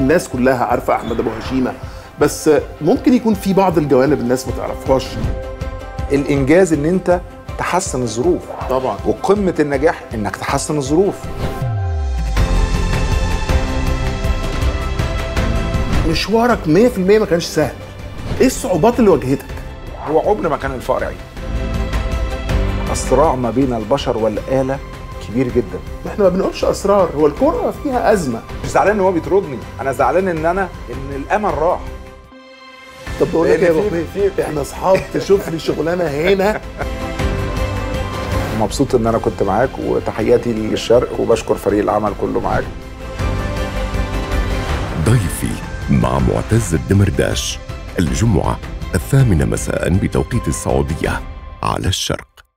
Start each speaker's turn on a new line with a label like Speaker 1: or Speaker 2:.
Speaker 1: الناس كلها عارفه احمد ابو هشيمه بس ممكن يكون في بعض الجوانب الناس ما تعرفهاش
Speaker 2: الانجاز ان انت تحسن الظروف
Speaker 1: طبعا
Speaker 2: وقمه النجاح انك تحسن الظروف
Speaker 1: مشوارك 100% ما كانش سهل ايه الصعوبات اللي واجهتك
Speaker 2: هو عمر ما كان الفقر عيب الصراع ما بين البشر والآلة كبير جدا
Speaker 1: احنا ما بنقولش اسرار هو الكوره فيها ازمه
Speaker 2: مش زعلان ان هو بيطردني انا زعلان ان انا ان الامل راح
Speaker 1: طب بقول لك ايه يا
Speaker 2: لأن
Speaker 1: ابو
Speaker 2: في-
Speaker 1: حميد
Speaker 2: في-
Speaker 1: احنا اصحاب تشوف لي شغلانه هنا
Speaker 2: مبسوط ان انا كنت معاك وتحياتي للشرق وبشكر فريق العمل كله معاك
Speaker 3: ضيفي مع معتز الدمرداش الجمعة الثامنة مساء بتوقيت السعودية على الشرق